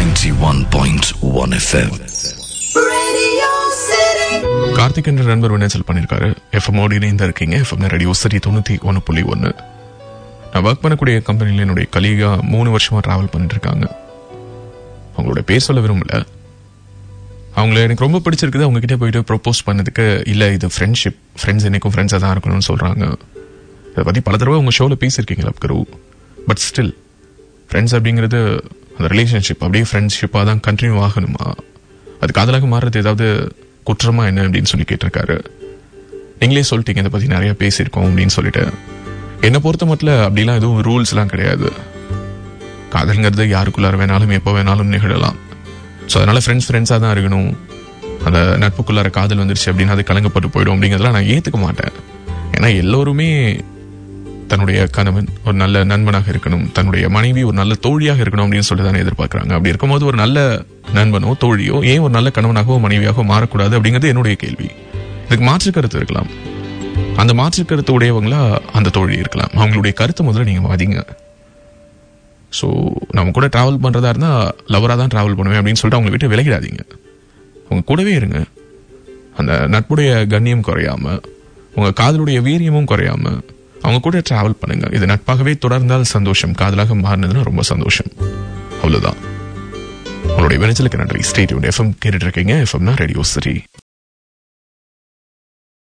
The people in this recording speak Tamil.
91.1 FM. Radio City. கார்த்திக் என்ற நண்பர் வினைச்சல் பண்ணியிருக்காரு எஃப்எம்மோடு இணைந்து இருக்கீங்க எஃப்எம் ரேடியோ சரி தொண்ணூற்றி ஒன்று புள்ளி ஒன்று நான் ஒர்க் பண்ணக்கூடிய கம்பெனியில் என்னுடைய கலீகா மூணு வருஷமாக ட்ராவல் பண்ணிட்டு இருக்காங்க அவங்களோட பேர் சொல்ல விரும்பல அவங்கள எனக்கு ரொம்ப பிடிச்சிருக்குது அவங்க கிட்ட போயிட்டு ப்ரொப்போஸ் பண்ணதுக்கு இல்லை இது ஃப்ரெண்ட்ஷிப் ஃப்ரெண்ட்ஸ் என்னைக்கும் ஃப்ரெண்ட்ஸாக தான் இருக்கணும்னு சொல்கிறாங்க இதை பற்றி பல தடவை உங்கள் ஷோவில் பேசியிருக்கீங்களா கரு பட் ஸ்டில் ஃப்ரெண்ட்ஸ் அப்படிங்கிறது அந்த ரிலேஷன்ஷிப் அப்படியே ஃப்ரெண்ட்ஷிப்பாக தான் கண்டினியூ ஆகணுமா அது காதலாக மாறுறது ஏதாவது குற்றமா என்ன அப்படின்னு சொல்லி கேட்டிருக்காரு நீங்களே சொல்லிட்டீங்க இதை பற்றி நிறைய பேசியிருக்கோம் அப்படின்னு சொல்லிட்டு என்னை பொறுத்த மட்டும் அப்படிலாம் எதுவும் ரூல்ஸ்லாம் கிடையாது காதல்ங்கிறது யாருக்குள்ளார வேணாலும் எப்போ வேணாலும் நிகழலாம் ஸோ அதனால ஃப்ரெண்ட்ஸ் ஃப்ரெண்ட்ஸாக தான் இருக்கணும் அந்த நட்புக்குள்ளார காதல் வந்துருச்சு அப்படின்னு அது கலங்கப்பட்டு போயிடும் அப்படிங்கிறதெல்லாம் நான் ஏற்றுக்க மாட்டேன் ஏன்னா எல்லோருமே தன்னுடைய கணவன் ஒரு நல்ல நண்பனாக இருக்கணும் தன்னுடைய மனைவி ஒரு நல்ல தோழியாக இருக்கணும் அப்படின்னு சொல்லி தானே எதிர்பார்க்குறாங்க அப்படி இருக்கும்போது ஒரு நல்ல நண்பனோ தோழியோ ஏன் ஒரு நல்ல கணவனாகவோ மனைவியாகவோ மாறக்கூடாது அப்படிங்கிறது என்னுடைய கேள்வி இதுக்கு மாற்று கருத்து இருக்கலாம் அந்த மாற்று கருத்து உடையவங்களா அந்த தோழி இருக்கலாம் அவங்களுடைய கருத்தை முதல்ல நீங்க மதிங்க ஸோ நம்ம கூட டிராவல் பண்றதா இருந்தா லவரா தான் டிராவல் பண்ணுவேன் அப்படின்னு சொல்லிட்டு அவங்களை விட்டு விலகிடாதீங்க அவங்க கூடவே இருங்க அந்த நட்புடைய கண்ணியம் குறையாம உங்க காதலுடைய வீரியமும் குறையாம அவங்க கூட டிராவல் பண்ணுங்க இது நட்பாகவே தொடர்ந்தால் சந்தோஷம் காதலாக மாறினதுன்னா ரொம்ப சந்தோஷம் அவ்வளவுதான் உங்களுடைய வினைச்சலுக்கு நன்றி ஸ்டேட் எஃப்எம் கேட்டுட்டு இருக்கீங்க எஃப்எம்னா ரேடியோ சரி